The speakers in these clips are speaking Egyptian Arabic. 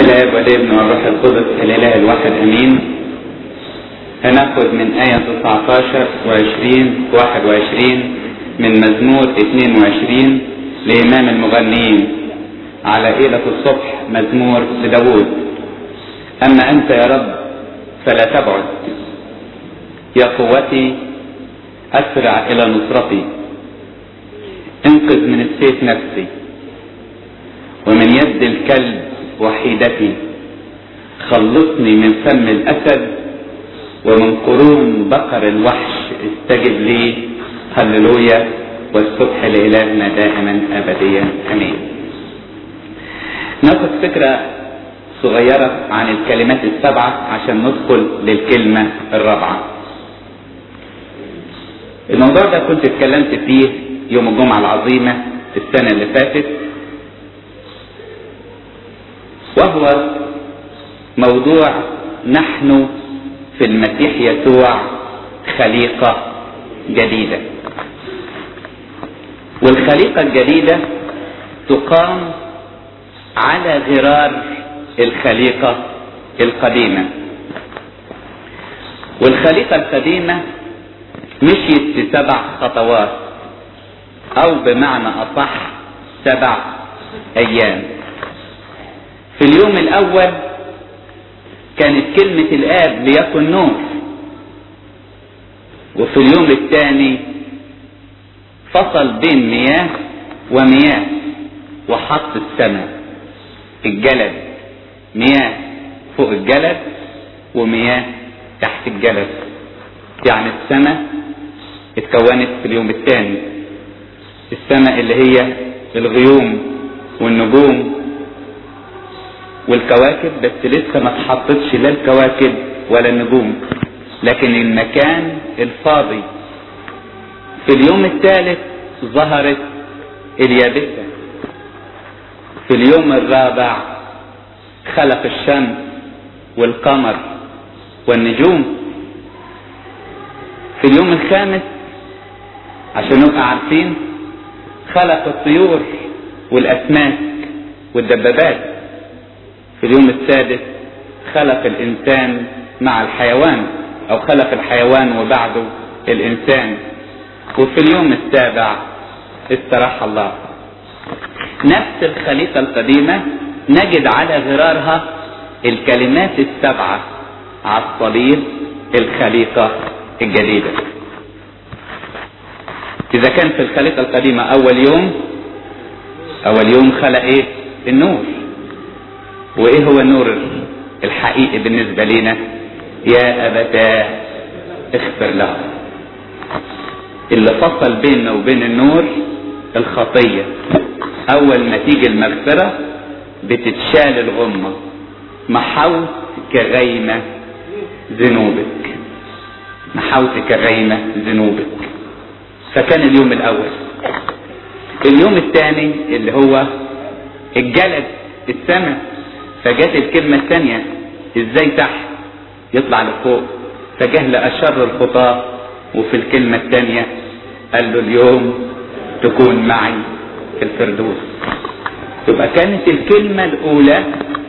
الاب والابن والروح القدس الاله الواحد امين هناخد من آية 19 و20 21 من مزمور 22 لإمام المغنيين على إيلة الصبح مزمور لداود أما أنت يا رب فلا تبعد يا قوتي أسرع إلى نصرتي انقذ من السيف نفسي ومن يد الكلب وحيدتي خلصني من فم الأسد ومن قرون بقر الوحش استجب لي هللويا والصبح لإلهنا دائما أبديا أمين ناخد فكرة صغيرة عن الكلمات السبعة عشان ندخل للكلمة الرابعة الموضوع ده كنت اتكلمت فيه يوم الجمعة العظيمة السنة اللي فاتت وهو موضوع نحن في المسيح يسوع خليقة جديدة والخليقة الجديدة تقام على غرار الخليقة القديمة والخليقة القديمة مشيت في سبع خطوات او بمعنى اصح سبع ايام في اليوم الاول كانت كلمة الاب ليكن نور وفي اليوم الثاني فصل بين مياه ومياه وحط السماء الجلد مياه فوق الجلد ومياه تحت الجلد يعني السماء اتكونت في اليوم الثاني السماء اللي هي الغيوم والنجوم والكواكب بس لسه ما اتحطتش لا الكواكب ولا النجوم لكن المكان الفاضي في اليوم الثالث ظهرت اليابسة في اليوم الرابع خلق الشمس والقمر والنجوم في اليوم الخامس عشان نبقى عارفين خلق الطيور والاسماك والدبابات في اليوم السادس خلق الانسان مع الحيوان او خلق الحيوان وبعده الانسان وفي اليوم السابع استراح الله نفس الخليقة القديمة نجد على غرارها الكلمات السبعة على الصليب الخليقة الجديدة إذا كان في الخليقة القديمة أول يوم أول يوم خلق إيه؟ النور وإيه هو النور الحقيقي بالنسبة لنا؟ يا أبتاه اغفر له اللي فصل بيننا وبين النور الخطية أول ما تيجي المغفرة بتتشال الغمة محوت كغيمة ذنوبك محوت كغيمة ذنوبك فكان اليوم الاول اليوم الثاني اللي هو الجلد السماء فجت الكلمة الثانية ازاي تحت يطلع لفوق فجه لأشر الخطاة وفي الكلمة الثانية قال له اليوم تكون معي في الفردوس تبقى كانت الكلمة الأولى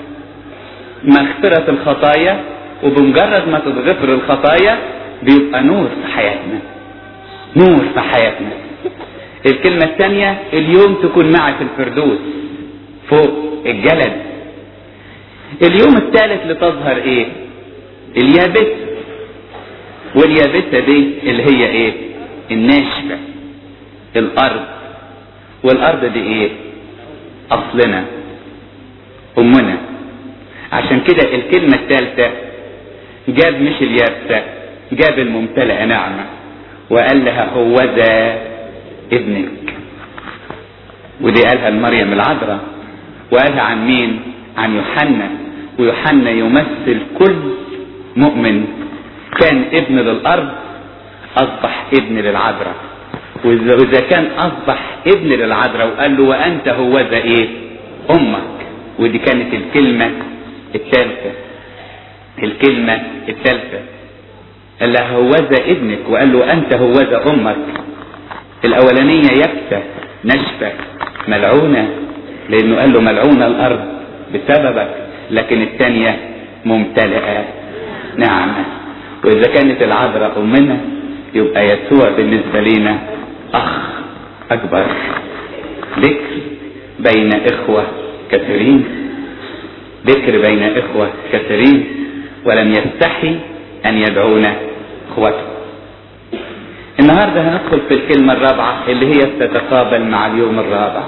مغفرة الخطايا وبمجرد ما تتغفر الخطايا بيبقى نور في حياتنا نور في حياتنا الكلمة الثانية اليوم تكون معي في الفردوس فوق الجلد اليوم الثالث لتظهر ايه اليابسة واليابسة دي اللي هي ايه الناشفة الارض والارض دي ايه اصلنا امنا عشان كده الكلمة الثالثة جاب مش اليابسة جاب الممتلئة نعمة وقال لها هو ذا ابنك ودي قالها لمريم العذراء وقالها عن مين عن يوحنا ويوحنا يمثل كل مؤمن كان ابن للارض اصبح ابن للعذراء واذا كان اصبح ابن للعذراء وقال له وانت هو ذا ايه امك ودي كانت الكلمة الثالثة الكلمة الثالثة قال له هوذا ابنك وقال له انت هوذا امك الاولانية يبسة نشفة ملعونة لانه قال له ملعونة الارض بسببك لكن الثانية ممتلئة نعمة وإذا كانت العذراء أمنا يبقى يسوع بالنسبة لنا أخ أكبر ذكر بين إخوة كثيرين ذكر بين إخوة كثيرين ولم يستحي أن يدعونا إخوته النهاردة هندخل في الكلمة الرابعة اللي هي تتقابل مع اليوم الرابع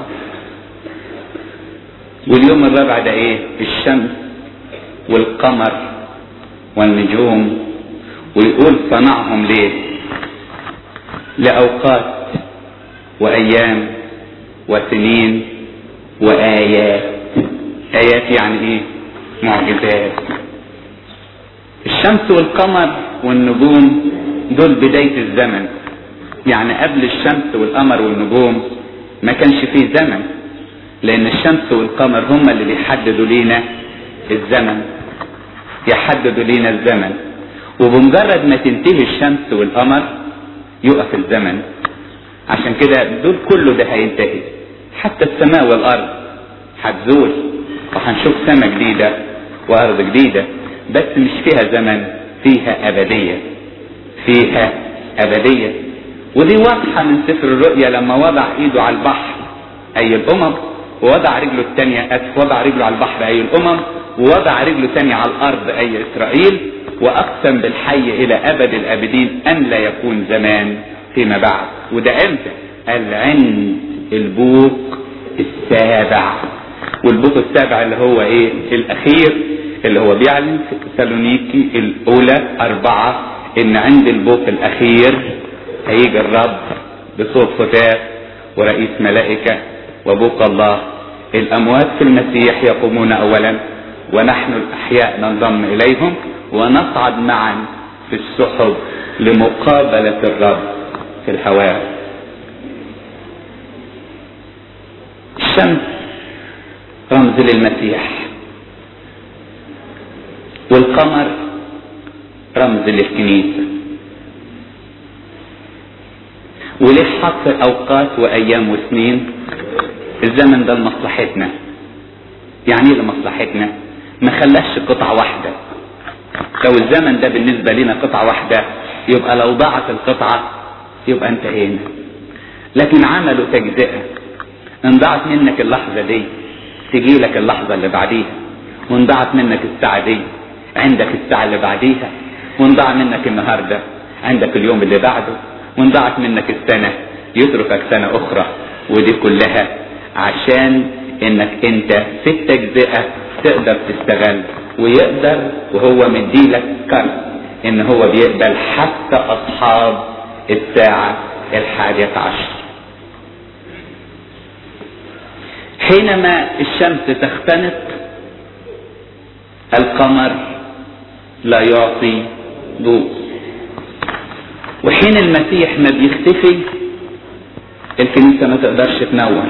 واليوم الرابع ده ايه الشمس والقمر والنجوم ويقول صنعهم ليه لأوقات وأيام وسنين وآيات آيات يعني ايه معجزات الشمس والقمر والنجوم دول بداية الزمن يعني قبل الشمس والقمر والنجوم ما كانش فيه زمن لان الشمس والقمر هم اللي بيحددوا لينا الزمن يحددوا لينا الزمن وبمجرد ما تنتهي الشمس والقمر يقف الزمن عشان كده دول كله ده هينتهي حتى السماء والارض هتزول وهنشوف سماء جديدة وارض جديدة بس مش فيها زمن فيها ابدية فيها ابدية ودي واضحة من سفر الرؤيا لما وضع ايده على البحر اي الامم ووضع رجله الثانية وضع رجله على البحر اي الامم ووضع رجله الثانية على الارض اي اسرائيل واقسم بالحي الى ابد الابدين ان لا يكون زمان فيما بعد وده امتى قال عند البوق السابع والبوق السابع اللي هو ايه الاخير اللي هو بيعلن في تسالونيكي الاولى اربعة ان عند البوق الاخير هيجي الرب بصوت فتاة ورئيس ملائكة وبوق الله الاموات في المسيح يقومون اولا ونحن الاحياء ننضم اليهم ونصعد معا في السحب لمقابلة الرب في الهواء الشمس رمز للمسيح والقمر رمز للكنيسة وليه حط اوقات وايام وسنين الزمن ده لمصلحتنا يعني ايه لمصلحتنا ما خلاش قطعة واحدة لو الزمن ده بالنسبة لنا قطعة واحدة يبقى لو ضاعت القطعة يبقى انتهينا لكن عملوا تجزئة ان ضاعت منك اللحظة دي تجي لك اللحظة اللي بعديها وان ضاعت منك الساعة دي عندك الساعة اللي بعديها وان ضاع منك النهاردة عندك اليوم اللي بعده وان ضاعت منك السنة يتركك سنة اخرى ودي كلها عشان انك انت في التجزئة تقدر تستغل ويقدر وهو مديلك كرم ان هو بيقبل حتى اصحاب الساعة الحادية عشر حينما الشمس تختنق القمر لا يعطي ضوء وحين المسيح ما بيختفي الكنيسة ما تقدرش تنور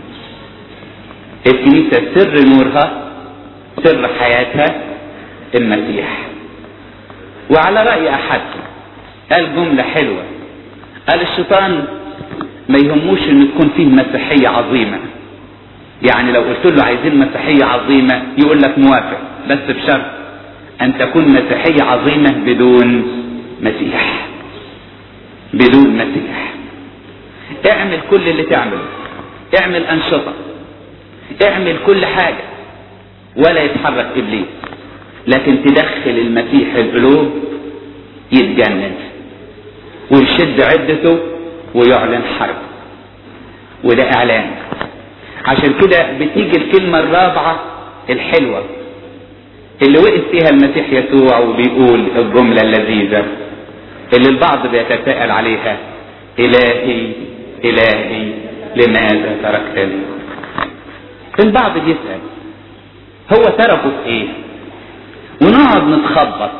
الكنيسة سر نورها سر حياتها المسيح وعلى رأي أحد قال جملة حلوة قال الشيطان ما يهموش ان تكون فيه مسيحية عظيمة يعني لو قلت له عايزين مسيحية عظيمة يقول لك موافق بس بشرط ان تكون مسيحية عظيمة بدون مسيح بدون مسيح اعمل كل اللي تعمله اعمل انشطة اعمل كل حاجة ولا يتحرك ابليس لكن تدخل المسيح القلوب يتجنن ويشد عدته ويعلن حرب وده اعلان عشان كده بتيجي الكلمة الرابعة الحلوة اللي وقف فيها المسيح يسوع وبيقول الجملة اللذيذة اللي البعض بيتساءل عليها إلهي إلهي لماذا تركتني البعض بيسأل هو تركه في ايه ونقعد نتخبط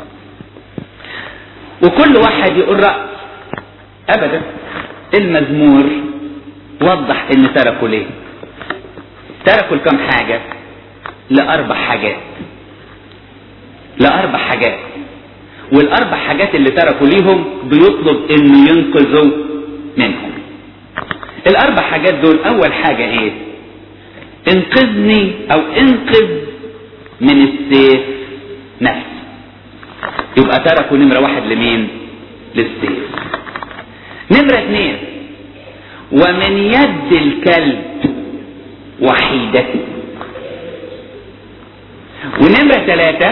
وكل واحد يقول رأي ابدا المزمور وضح ان تركوا ليه تركوا لكم حاجة لاربع حاجات لاربع حاجات والاربع حاجات اللي تركوا ليهم بيطلب انه ينقذوا منهم الاربع حاجات دول اول حاجة ايه انقذني او انقذ من السيف نفسه يبقى تركوا نمرة واحد لمين للسيف نمرة اثنين ومن يد الكلب وحيدته ونمرة ثلاثة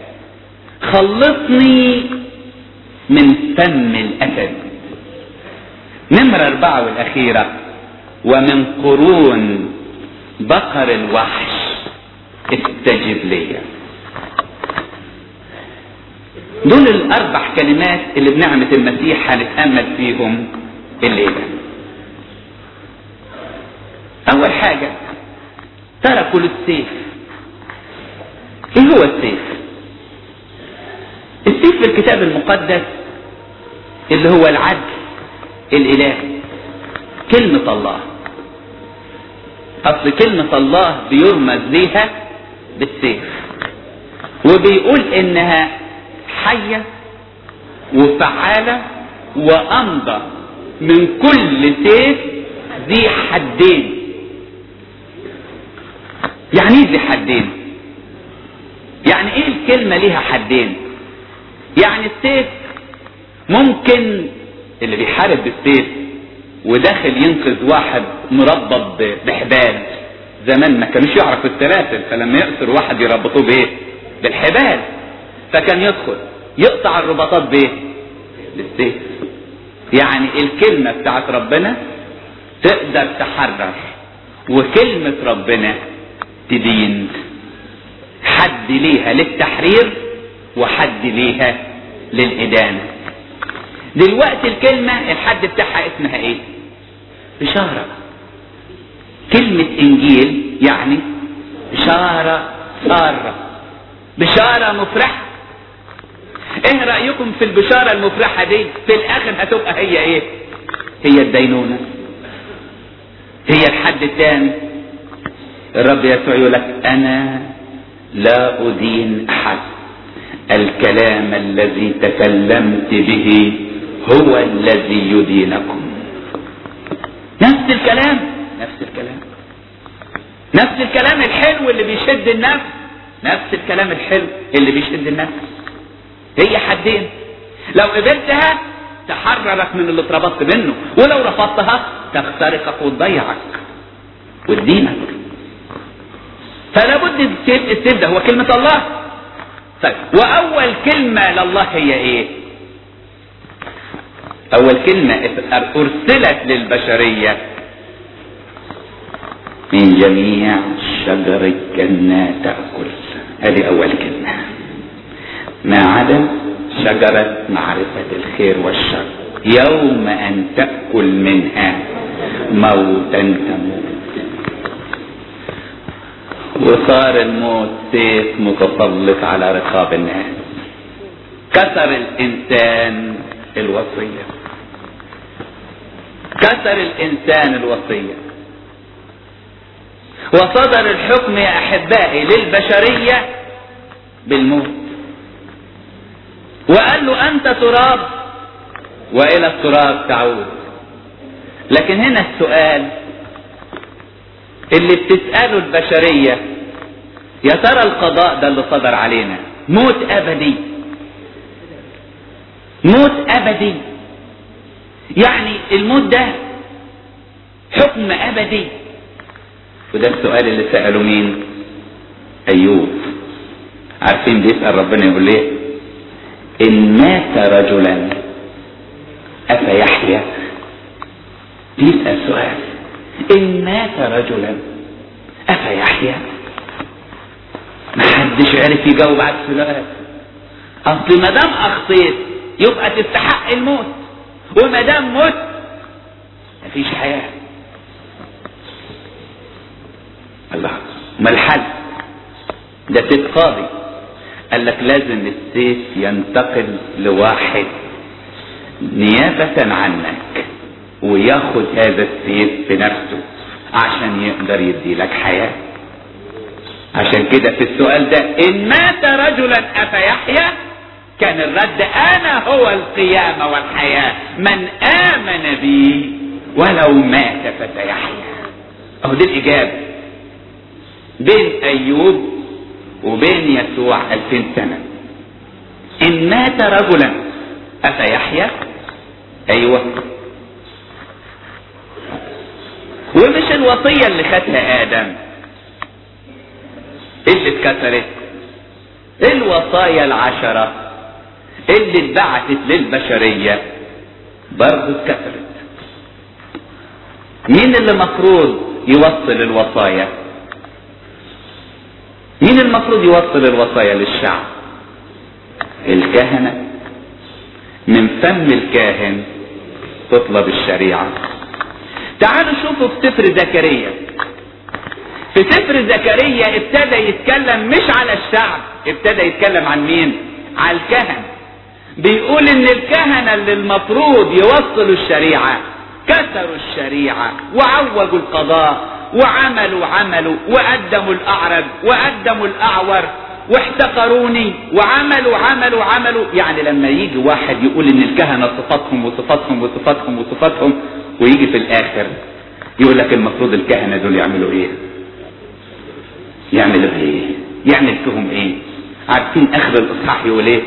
خلصني من فم الأسد نمرة أربعة والأخيرة ومن قرون بقر الوحش استجب لي دول الأربع كلمات اللي بنعمة المسيح هنتأمل فيهم الليلة أول حاجة تركوا للسيف ايه هو السيف السيف في الكتاب المقدس اللي هو العدل الالهي كلمة الله اصل كلمة الله بيرمز ليها بالسيف وبيقول انها حية وفعالة وامضى من كل سيف ذي حدين يعني ايه ذي حدين يعني ايه الكلمة ليها حدين يعني السيف ممكن اللي بيحارب بالسيف وداخل ينقذ واحد مربط بحبال زمان ما كانوش يعرفوا السلاسل فلما يقصر واحد يربطوه بايه بالحبال فكان يدخل يقطع الرباطات بايه بالسيف يعني الكلمة بتاعت ربنا تقدر تحرر وكلمة ربنا تدين حد ليها للتحرير وحد ليها للإدانة دلوقتي الكلمة الحد بتاعها اسمها ايه بشارة كلمة انجيل يعني بشارة سارة بشارة مفرحة ايه رأيكم في البشارة المفرحة دي في الاخر هتبقى هي ايه هي الدينونة هي الحد الثاني الرب يسوع يقول لك انا لا ادين احد الكلام الذي تكلمت به هو الذي يدينكم نفس الكلام نفس الكلام نفس الكلام الحلو اللي بيشد النفس نفس الكلام الحلو اللي بيشد النفس هي حدين لو قبلتها تحررك من اللي اتربطت منه ولو رفضتها تخترقك وتضيعك وتدينك فلا بد السيف السيف ده هو كلمة الله طيب وأول كلمة لله هي إيه؟ أول كلمة أرسلت للبشرية من جميع شجر الجنة تأكل هذه أول كلمة ما عدا شجرة معرفة الخير والشر يوم أن تأكل منها موتا تموت وصار الموت سيف متسلط على رقاب الناس كسر الإنسان الوصية كسر الإنسان الوصية وصدر الحكم يا أحبائي للبشرية بالموت وقال له أنت تراب وإلى التراب تعود لكن هنا السؤال اللي بتسأله البشرية يا ترى القضاء ده اللي صدر علينا موت أبدي موت أبدي يعني الموت ده حكم أبدي وده السؤال اللي سأله مين أيوب عارفين بيسأل ربنا يقول ليه إن مات رجلا أفيحيا بيسأل سؤال إن مات رجلا أفيحيا ما حدش عرف يجاوب على السؤال أصل ما دام أخطيت يبقى تستحق الموت وما دام مت مفيش حياة الله ما الحل ده تتقاضي قال لك لازم السيف ينتقل لواحد نيابة عنك وياخد هذا السيف بنفسه عشان يقدر يدي لك حياة عشان كده في السؤال ده ان مات رجلا افيحيا كان الرد انا هو القيامة والحياة من امن بي ولو مات فسيحيا اهو دي الاجابة بين ايوب وبين يسوع ألفين سنة إن مات رجلا أفيحيا أيوة ومش الوصية اللي خدها آدم اللي اتكسرت الوصايا العشرة اللي اتبعتت للبشرية برضه اتكسرت مين اللي مفروض يوصل الوصايا مين المفروض يوصل الوصايا للشعب الكهنة من فم الكاهن تطلب الشريعة تعالوا شوفوا في سفر زكريا في سفر زكريا ابتدى يتكلم مش على الشعب ابتدى يتكلم عن مين على الكهنة بيقول ان الكهنة اللي المفروض يوصلوا الشريعة كسروا الشريعة وعوجوا القضاء وعملوا عملوا وقدموا الاعرج وقدموا الاعور واحتقروني وعملوا عملوا عملوا يعني لما يجي واحد يقول ان الكهنة صفاتهم وصفاتهم وصفاتهم وصفاتهم ويجي في الاخر يقول لك المفروض الكهنة دول يعملوا ايه يعملوا ايه يعمل فيهم ايه عارفين اخر الاصحاح يقول ايه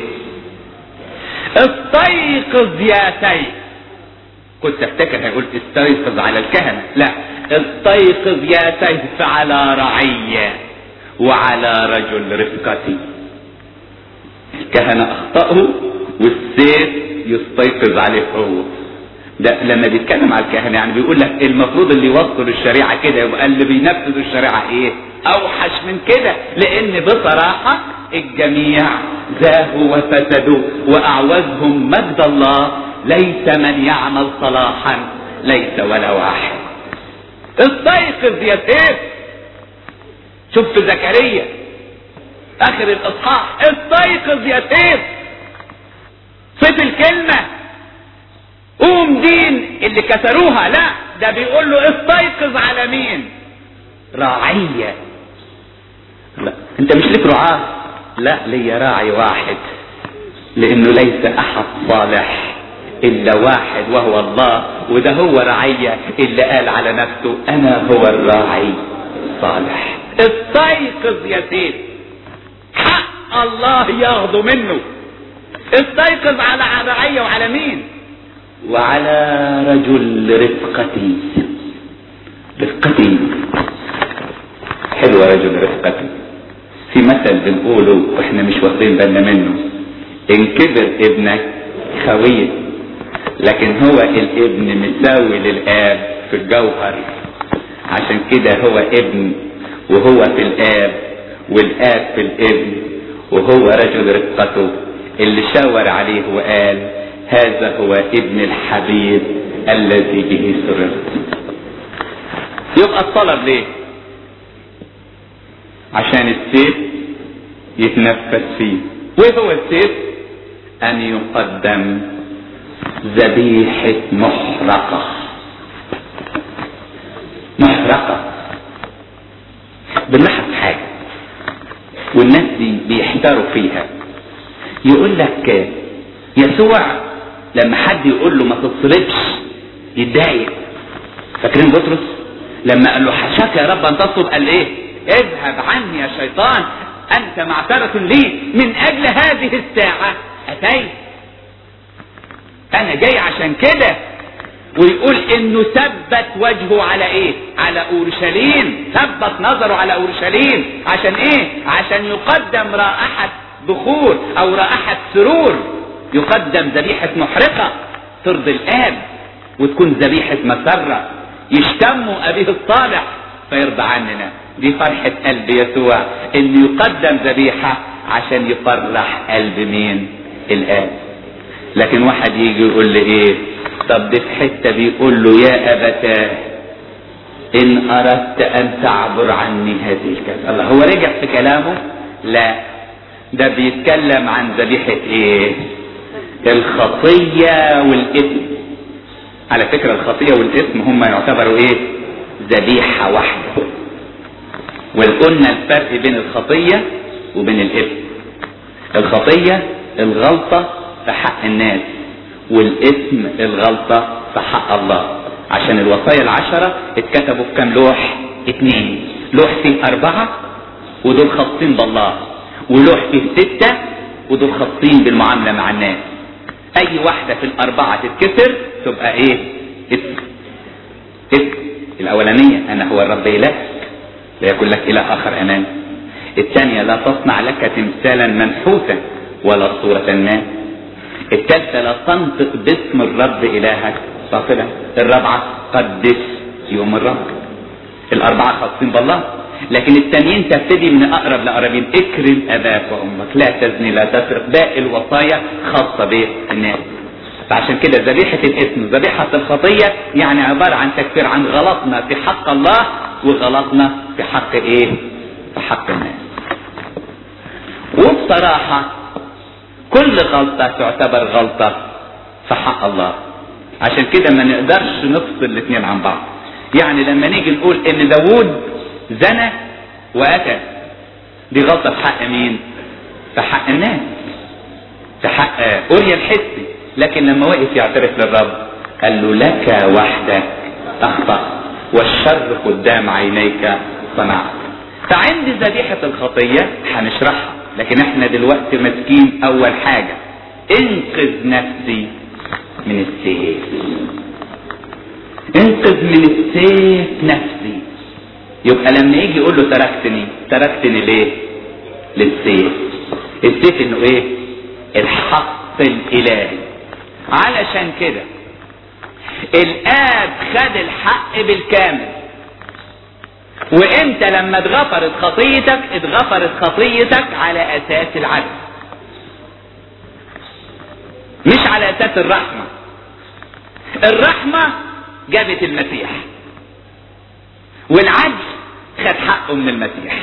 استيقظ يا سيد كنت افتكر هيقول استيقظ على الكهنة لا استيقظ يا سيف على رعية وعلى رجل رفقتي الكهنة اخطأوا والسيف يستيقظ عليه هو ده لما بيتكلم على الكهنة يعني بيقول لك المفروض اللي يوصلوا الشريعة كده يبقى اللي بينفذوا الشريعة ايه اوحش من كده لان بصراحة الجميع زاهوا وفسدوا واعوزهم مجد الله ليس من يعمل صلاحا ليس ولا واحد استيقظ يا سيف شوف في زكريا اخر الاصحاح استيقظ يا سيف صف الكلمة قوم دين اللي كسروها لا ده بيقول له استيقظ على مين راعية لا انت مش ليك رعاة لا ليا راعي واحد لانه ليس احد صالح الا واحد وهو الله وده هو رعية اللي قال على نفسه انا هو الراعي الصالح استيقظ يا سيد حق الله ياخده منه استيقظ على رعية وعلى مين وعلى رجل رفقتي رفقتي حلو رجل رفقتي في مثل بنقوله واحنا مش واخدين بالنا منه ان كبر ابنك خويه لكن هو الابن مساوي للاب في الجوهر عشان كده هو ابن وهو في الاب والاب في الابن وهو رجل رفقته اللي شاور عليه وقال هذا هو ابن الحبيب الذي به سررت يبقى الطلب ليه عشان السيف يتنفس فيه وايه هو السيف ان يقدم ذبيحة محرقة محرقة بنلاحظ حاجة والناس دي بيحتاروا فيها يقول لك يسوع لما حد يقول له ما تتصلبش يتضايق فاكرين بطرس لما قال له حشاك يا رب ان تصلب قال ايه اذهب عني يا شيطان انت معترة لي من اجل هذه الساعة اتيت انا جاي عشان كده ويقول انه ثبت وجهه على ايه على اورشليم ثبت نظره على اورشليم عشان ايه عشان يقدم رائحة بخور او رائحة سرور يقدم ذبيحة محرقة ترضي الاب وتكون ذبيحة مسرة يشتموا ابيه الصالح فيرضى عننا دي فرحة قلب يسوع انه يقدم ذبيحة عشان يفرح قلب مين الاب لكن واحد يجي يقول لي ايه طب دي في حتة بيقول له يا ابتاه ان اردت ان تعبر عني هذه الكذا الله هو رجع في كلامه لا ده بيتكلم عن ذبيحة ايه الخطية والاثم على فكرة الخطية والاثم هم يعتبروا ايه ذبيحة واحدة وقلنا الفرق بين الخطية وبين الاثم الخطية الغلطة في حق الناس والاثم الغلطة في حق الله عشان الوصايا العشرة اتكتبوا في كام لوح اتنين لوح فيه اربعة ودول خاصين بالله ولوح فيه ستة ودول خاصين بالمعاملة مع الناس اي واحدة في الاربعة تتكسر تبقى ايه اسم اسم الاولانية انا هو الرب الهك لا يكون لك اله اخر امامي الثانية لا تصنع لك تمثالا منحوتا ولا صورة ما الثالثة لا تنطق باسم الرب إلهك باطلا الرابعة قدس يوم الرب الأربعة خاصين بالله لكن التانيين تبتدي من أقرب لأقربين اكرم أباك وأمك لا تزني لا تسرق باقي الوصايا خاصة بالناس فعشان كده ذبيحة الاسم ذبيحة الخطية يعني عبارة عن تكفير عن غلطنا في حق الله وغلطنا في حق ايه في حق الناس وبصراحة كل غلطة تعتبر غلطة في حق الله عشان كده ما نقدرش نفصل الاثنين عن بعض يعني لما نيجي نقول ان داوود زنى وقتل دي غلطة في حق مين في حق الناس في حق أوريا الحسي لكن لما وقف يعترف للرب قال له لك وحدك أخطأ والشر قدام عينيك صنعت فعند ذبيحة الخطية هنشرحها لكن احنا دلوقتي ماسكين اول حاجة انقذ نفسي من السيف انقذ من السيف نفسي يبقى لما يجي يقول له تركتني تركتني ليه للسيف السيف انه ايه الحق الالهي علشان كده الاب خد الحق بالكامل وانت لما اتغفرت خطيتك اتغفرت خطيتك على اساس العدل مش على اساس الرحمة الرحمة جابت المسيح والعدل خد حقه من المسيح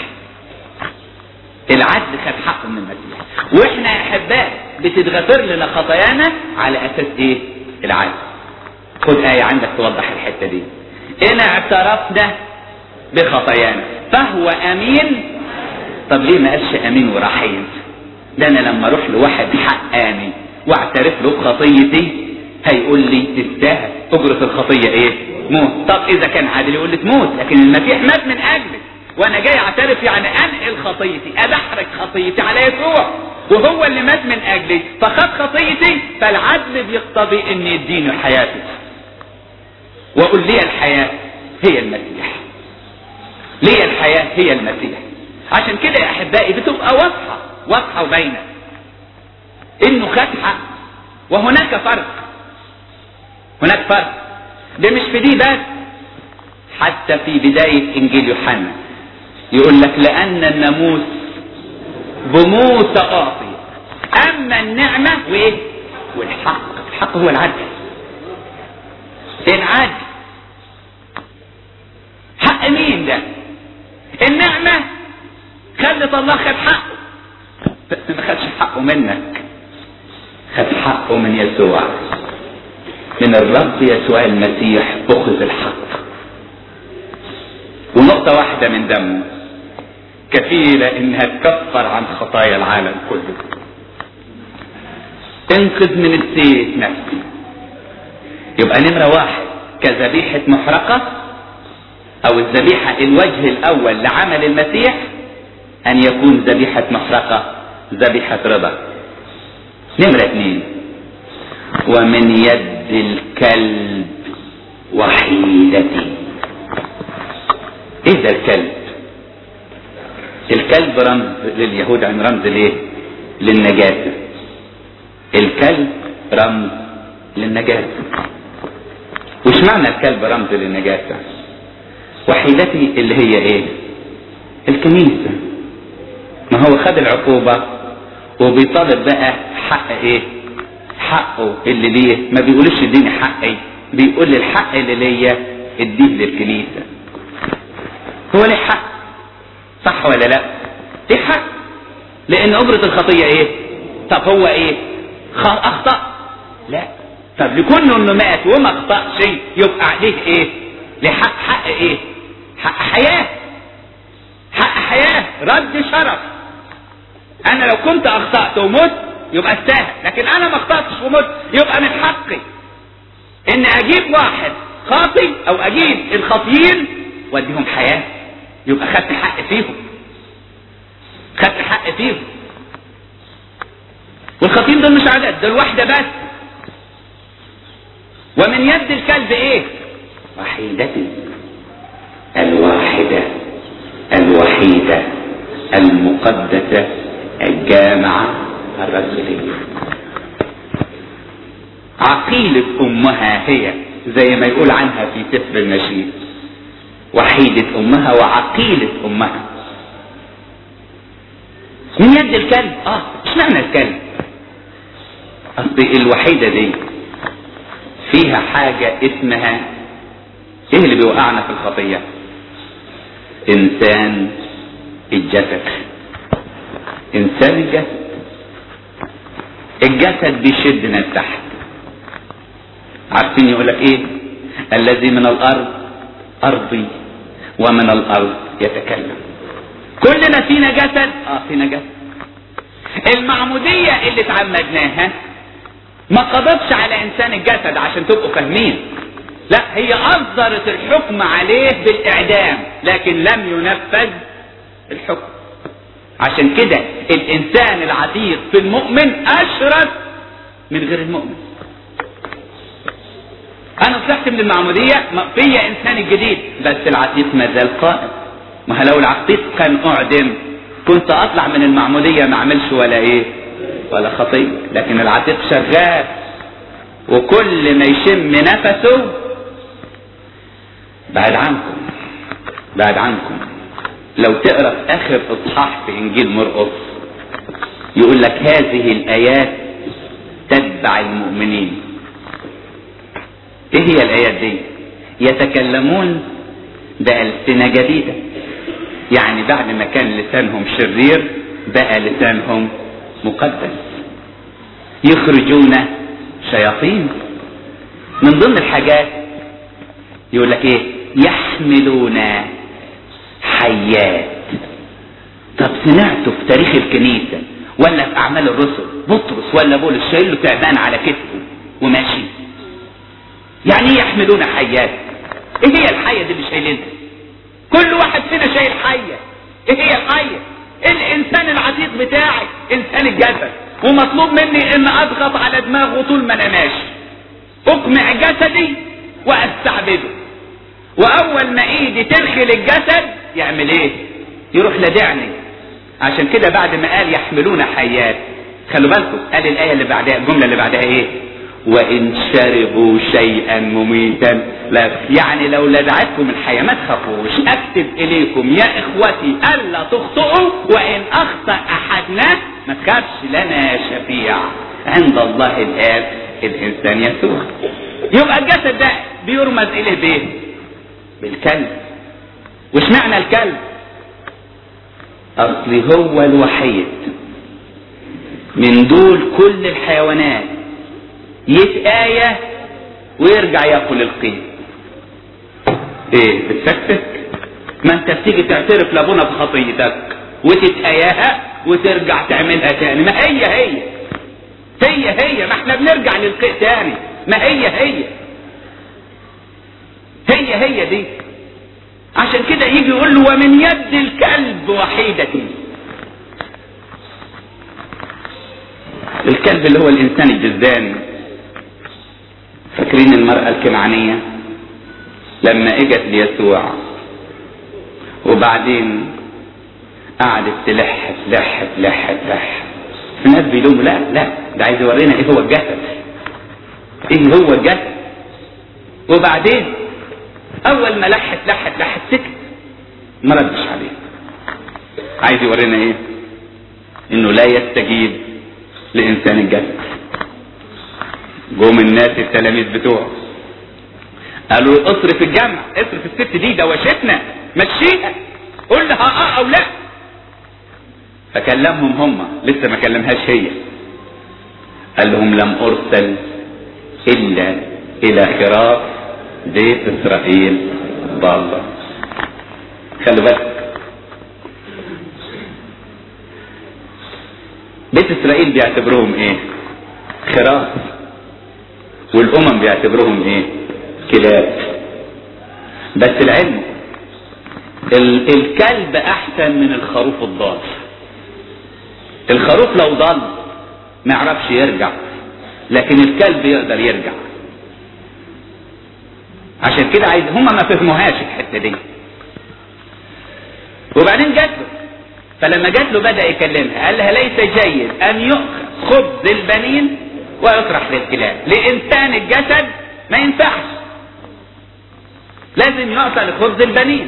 العدل خد حقه من المسيح واحنا يا احباء بتتغفر لنا خطايانا على اساس ايه العدل خد آية عندك توضح الحتة دي إن اعترفنا بخطايانا فهو امين طب ليه ما قالش امين ورحيم ده انا لما اروح لواحد حقاني واعترف له بخطيتي هيقول لي تستاهل اجرة الخطية ايه موت طب اذا كان عادل يقول لي تموت لكن المسيح مات من اجلك وانا جاي اعترف يعني انقل خطيتي ابحرك خطيتي على يسوع وهو اللي مات من اجلي فخد خطيتي فالعدل بيقتضي ان يديني حياتي واقول لي الحياة هي المسيح ليه الحياة هي المسيح عشان كده يا احبائي بتبقى واضحة واضحة وباينة انه خد حق وهناك فرق هناك فرق ده مش في دي بس حتى في بداية انجيل يوحنا يقول لك لان الناموس بموسى اعطي اما النعمة وايه والحق الحق هو العدل العدل حق مين ده النعمة خلت الله خد حقه بس ما خدش حقه منك خد حقه من يسوع من الرب يسوع المسيح اخذ الحق ونقطة واحدة من دمه كفيلة انها تكفر عن خطايا العالم كله انقذ من السيف نفسي يبقى نمرة واحد كذبيحة محرقة او الذبيحة الوجه الاول لعمل المسيح ان يكون ذبيحة محرقة ذبيحة رضا نمرة اثنين ومن يد الكلب وحيدتي ايه ده الكلب الكلب رمز لليهود عن رمز ليه للنجاسة الكلب رمز للنجاسة وش معنى الكلب رمز للنجاسة وحيدتي اللي هي ايه الكنيسة ما هو خد العقوبة وبيطالب بقى حق ايه حقه اللي ليه ما بيقولش اديني حقي بيقول لي الحق اللي ليا اديه للكنيسة هو ليه حق صح ولا لا ليه حق لان اجرة الخطية ايه طب هو ايه اخطأ لا طب لكونه انه مات وما اخطأش يبقى عليه ايه لحق حق ايه حق حياة حق حياة رد شرف انا لو كنت اخطأت ومت يبقى استاهل لكن انا ما اخطأتش ومت يبقى من حقي ان اجيب واحد خاطي او اجيب الخاطيين واديهم حياة يبقى خدت حق فيهم خدت حق فيهم الخطيب دول مش عدد دول واحدة بس ومن يد الكلب ايه وحيدة الواحدة الوحيدة المقدسة الجامعة الرسولية عقيلة أمها هي زي ما يقول عنها في سفر النشيد وحيدة أمها وعقيلة أمها من يد الكلب اه ايش معنى الكلب اصل الوحيدة دي فيها حاجة اسمها ايه اللي بيوقعنا في الخطية انسان الجسد انسان الجسد الجسد بيشدنا لتحت عارفين يقول لك ايه الذي من الارض ارضي ومن الارض يتكلم كلنا فينا جسد اه فينا جسد المعمودية اللي اتعمدناها ما قضتش على انسان الجسد عشان تبقوا فاهمين لا هي اصدرت الحكم عليه بالاعدام لكن لم ينفذ الحكم عشان كده الانسان العتيق في المؤمن اشرف من غير المؤمن انا طلعت من المعمودية فيا انسان الجديد بس العتيق ما زال قائم ما لو العتيق كان اعدم كنت اطلع من المعمودية ما اعملش ولا ايه ولا خطية لكن العتيق شغال وكل ما يشم نفسه بعد عنكم بعد عنكم لو تقرا في اخر اصحاح في انجيل مرقس يقول لك هذه الايات تتبع المؤمنين ايه هي الايات دي يتكلمون بألسنة جديدة يعني بعد ما كان لسانهم شرير بقى لسانهم مقدس يخرجون شياطين من ضمن الحاجات يقول لك ايه يحملون حيات طب سمعتوا في تاريخ الكنيسة ولا في اعمال الرسل بطرس ولا بولس شايل له تعبان على كتفه وماشي يعني ايه يحملون حيات ايه هي الحية دي اللي شايلينها كل واحد فينا شايل حية ايه هي الحية الانسان العتيق بتاعي انسان الجسد ومطلوب مني ان اضغط على دماغه طول ما انا ماشي اقمع جسدي واستعبده واول ما ايدي ترخل الجسد يعمل ايه يروح لدعني عشان كده بعد ما قال يحملون حيات خلوا بالكم قال الايه اللي بعدها الجمله اللي بعدها ايه وان شربوا شيئا مميتا لا يعني لو لدعتكم الحياه ما تخافوش اكتب اليكم يا اخوتي الا تخطئوا وان اخطا احدنا ما تخافش لنا شفيع عند الله الاب الانسان يسوع يبقى الجسد ده بيرمز اليه بايه بالكلب وش معنى الكلب اصلي هو الوحيد من دول كل الحيوانات يتآية ويرجع ياكل القيم ايه بتفكفك ما انت بتيجي تعترف لابونا بخطيتك وتتآياها وترجع تعملها تاني ما هي هي هي هي ما احنا بنرجع للقيء تاني ما هي هي هي هي دي عشان كده يجي يقول له ومن يد الكلب وحيدتي الكلب اللي هو الانسان الجزان فاكرين المرأة الكنعانية لما اجت ليسوع وبعدين قعدت تلح تلح تلح تلح الناس بيلوموا لا لا ده عايز يورينا ايه هو الجسد ايه هو الجسد وبعدين اول ما لحت لحت لحت سكت ما ردش عليه عايز يورينا ايه انه لا يستجيب لانسان الجسد جم الناس التلاميذ بتوعه قالوا له اصرف الجمع اصرف الست دي دوشتنا مشيها قول لها اه او لا فكلمهم هم لسه ما كلمهاش هي قال لهم لم ارسل الا الى خراف بيت اسرائيل ضالة خلوا بالك بيت اسرائيل بيعتبروهم ايه خراف والامم بيعتبروهم ايه كلاب بس العلم ال الكلب احسن من الخروف الضال الخروف لو ضل ما يعرفش يرجع لكن الكلب يقدر يرجع عشان كده عايز هما ما فهموهاش الحته دي وبعدين جات له فلما جات له بدا يكلمها قال لها ليس جيد ان يؤخذ خبز البنين ويطرح للكلاب لانسان الجسد ما ينفعش لازم يعطى لخبز البنين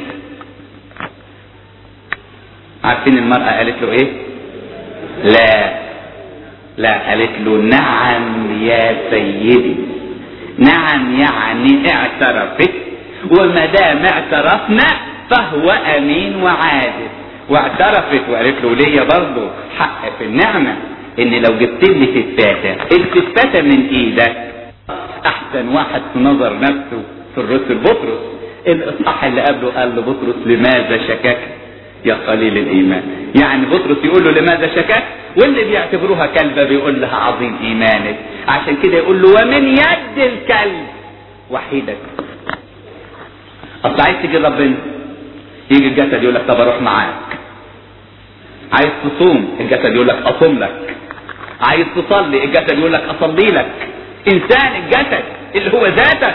عارفين المرأة قالت له ايه لا لا قالت له نعم يا سيدي نعم يعني اعترفت وما دام اعترفنا فهو امين وعادل واعترفت وقالت له ليا برضه حق في النعمه ان لو جبت لي تفاته التفاته من ايدك احسن واحد في نظر نفسه في الرسل بطرس الاصحاح اللي قبله قال له بطرس لماذا شككت يا قليل الايمان يعني بطرس يقول له لماذا شككت واللي بيعتبروها كلبه بيقول لها عظيم ايمانك عشان كده يقول له ومن يد الكلب وحيدك اصل عايز تجي ربنا يجي الجسد يقول لك طب اروح معاك عايز تصوم الجسد يقول لك اصوم لك عايز تصلي الجسد يقول لك اصلي لك انسان الجسد اللي هو ذاتك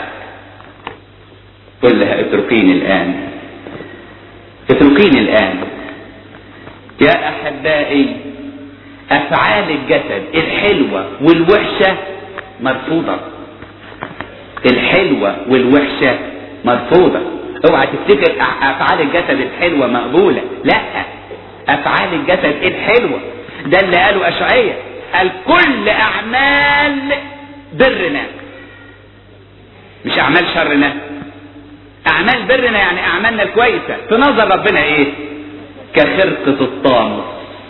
قل لها اتركيني الان اتركيني الان يا احبائي افعال الجسد الحلوه والوحشه مرفوضه الحلوه والوحشه مرفوضه اوعى تفتكر افعال الجسد الحلوه مقبوله لا افعال الجسد الحلوه ده اللي قاله اشعياء قال كل اعمال برنا مش اعمال شرنا اعمال برنا يعني اعمالنا الكويسه في نظر ربنا ايه كخرقه الطامس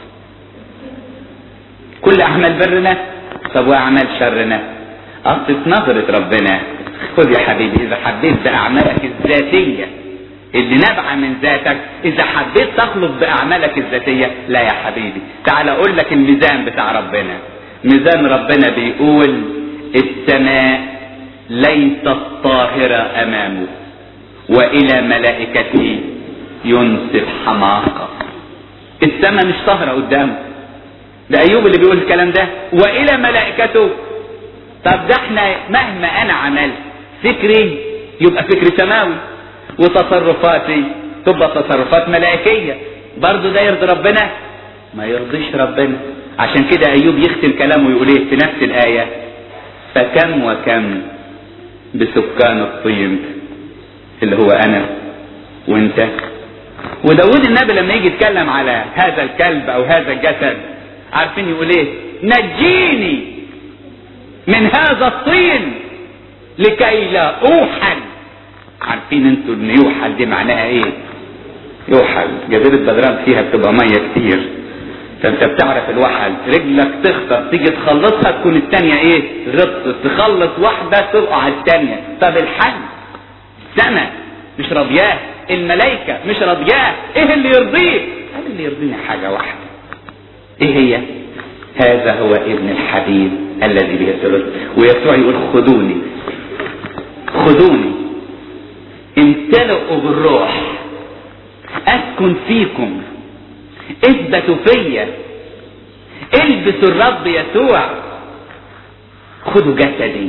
كل اعمال برنا طب واعمال شرنا اصل في نظره ربنا خذ يا حبيبي اذا حبيت باعمالك الذاتيه اللي نابعه من ذاتك اذا حبيت تخلط باعمالك الذاتيه لا يا حبيبي تعال اقول لك الميزان بتاع ربنا ميزان ربنا بيقول السماء ليست طاهره امامه والى ملائكته ينسب حماقه السماء مش طاهره قدامه ده ايوب اللي بيقول الكلام ده والى ملائكته طب ده احنا مهما انا عملت فكري يبقى فكر سماوي وتصرفاتي تبقى تصرفات ملائكية برضو ده يرضي ربنا ما يرضيش ربنا عشان كده ايوب يختم كلامه ويقول ايه في نفس الاية فكم وكم بسكان الطين اللي هو انا وانت وداود النبي لما يجي يتكلم على هذا الكلب او هذا الجسد عارفين يقول ايه نجيني من هذا الطين لكي لا اوحل عارفين انتوا ان يوحل دي معناها ايه يوحل جزيرة بدران فيها بتبقى مية كتير فانت بتعرف الوحل رجلك تخطر تيجي تخلصها تكون التانية ايه غطت تخلص واحدة تقع التانية طب الحل السماء مش راضياه الملائكة مش راضياه ايه اللي يرضيه هذا اللي يرضيني حاجة واحدة ايه هي هذا هو ابن الحبيب الذي به الثلث ويسوع يقول خذوني خذوني امتلئوا بالروح اسكن فيكم اثبتوا فيا البسوا الرب يسوع خدوا جسدي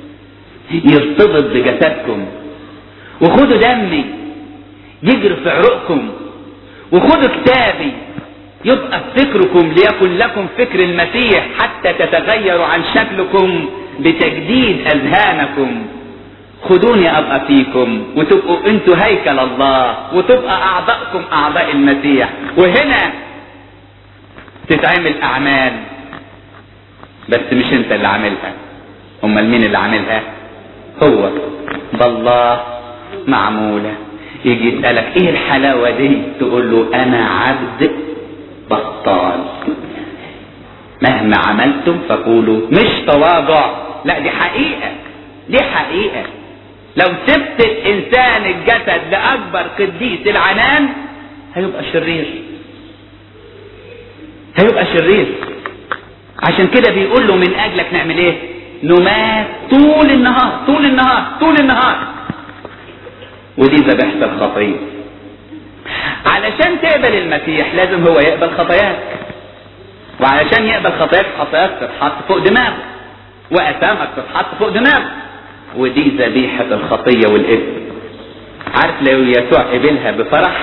يرتبط بجسدكم وخدوا دمي يجري في عروقكم وخدوا كتابي يبقى فكركم ليكن لكم فكر المسيح حتى تتغيروا عن شكلكم بتجديد اذهانكم خدوني ابقى فيكم وتبقوا انتوا هيكل الله وتبقى اعضاءكم اعضاء المسيح وهنا تتعمل اعمال بس مش انت اللي عاملها امال مين اللي عاملها هو بالله معمولة يجي يسألك ايه الحلاوة دي تقول له انا عبد بطال مهما عملتم فقولوا مش تواضع لا دي حقيقة دي حقيقة لو سبت الانسان الجسد لاكبر قديس العنان هيبقى شرير هيبقى شرير عشان كده بيقول له من اجلك نعمل ايه نمات طول النهار طول النهار طول النهار ودي ذبيحة الخطية علشان تقبل المسيح لازم هو يقبل خطاياك وعلشان يقبل خطاياك خطاياك تتحط فوق دماغه واثامك تتحط فوق دماغه ودي ذبيحة الخطية والإثم عارف لو يسوع قبلها بفرح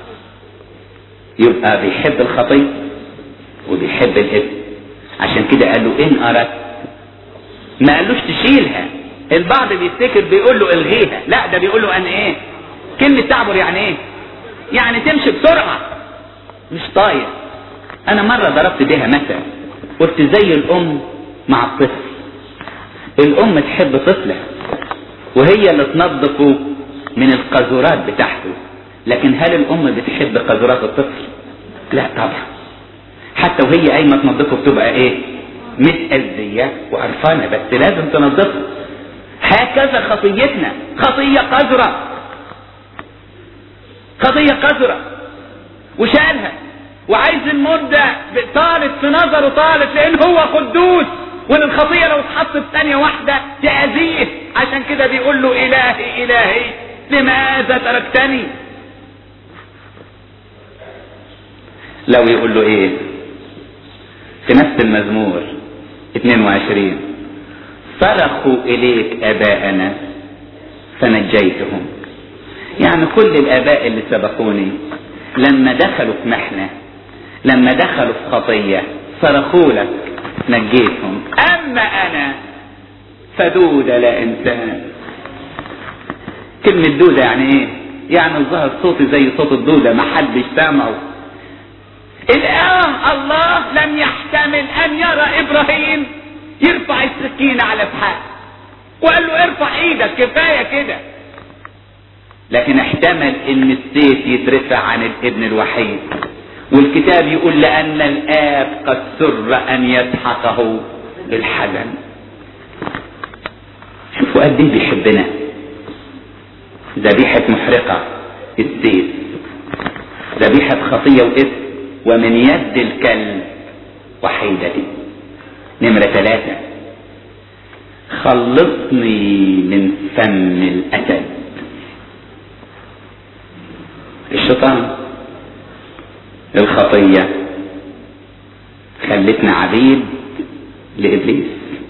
يبقى بيحب الخطية وبيحب الإثم عشان كده قال له إن أردت ما قالوش تشيلها البعض بيفتكر بيقول له الغيها لا ده بيقول له ان ايه كلمة تعبر يعني ايه يعني تمشي بسرعة مش طاير انا مرة ضربت بيها مثل قلت زي الام مع الطفل الام تحب طفلها وهي اللي تنظفه من القذورات بتاعته لكن هل الام بتحب قذورات الطفل لا طبعا حتى وهي قايمه تنظفه بتبقى ايه متأذية وقرفانة بس لازم تنظفها هكذا خطيتنا خطية قذرة خطية قذرة وشالها وعايز المدة طالت في نظره طالت لان هو قدوس وان الخطية لو اتحطت ثانية واحدة تأذيه عشان كده بيقول له الهي الهي لماذا تركتني لو يقول له ايه في نفس المزمور 22 صرخوا اليك اباءنا فنجيتهم يعني كل الاباء اللي سبقوني لما دخلوا في محنه لما دخلوا في خطيه صرخوا لك نجيتهم اما انا فدودة لا انسان كلمة دودة يعني ايه يعني الظهر صوتي زي صوت الدودة ما حدش سامعه الان الله لم يحتمل ان يرى ابراهيم يرفع السكين على اسحاق وقال له ارفع ايدك كفايه كده لكن احتمل ان السيف يترفع عن الابن الوحيد والكتاب يقول لان الاب قد سر ان يسحقه بالحزن شوفوا قد ايه بيحبنا ذبيحة محرقة السيف ذبيحة خطية وإثم ومن يد الكلب وحيدتي نمرة ثلاثة خلصني من فم الأسد الشيطان الخطية خلتنا عبيد لإبليس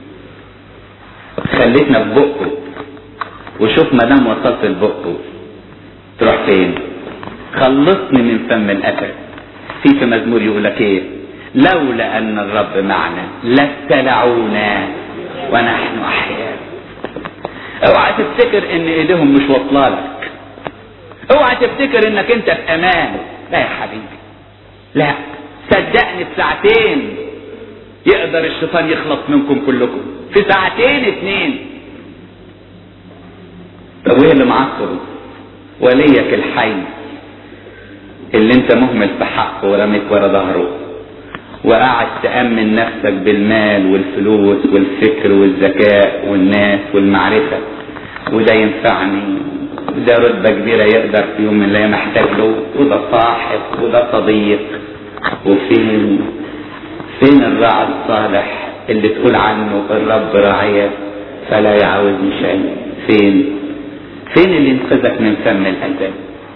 خلتنا في بقه وشوف ما دام وصلت لبقه تروح فين خلصني من فم الأسد في في مزمور يقول لك ايه لولا ان الرب معنا لابتلعونا ونحن احياء اوعى تفتكر ان ايديهم مش واصله لك اوعى تفتكر انك انت في امان لا يا حبيبي لا صدقني في ساعتين يقدر الشيطان يخلص منكم كلكم في ساعتين اتنين طب وايه اللي معصب وليك الحي اللي انت مهمل في حقه ورميك ورا ظهره وقاعد تأمن نفسك بالمال والفلوس والفكر والذكاء والناس والمعرفة وده ينفعني وده رتبة كبيرة يقدر في يوم من الأيام يحتاج له وده صاحب وده صديق وفين فين الراعي الصالح اللي تقول عنه الرب راعية فلا يعوزني شيء فين فين اللي ينقذك من فم الأسد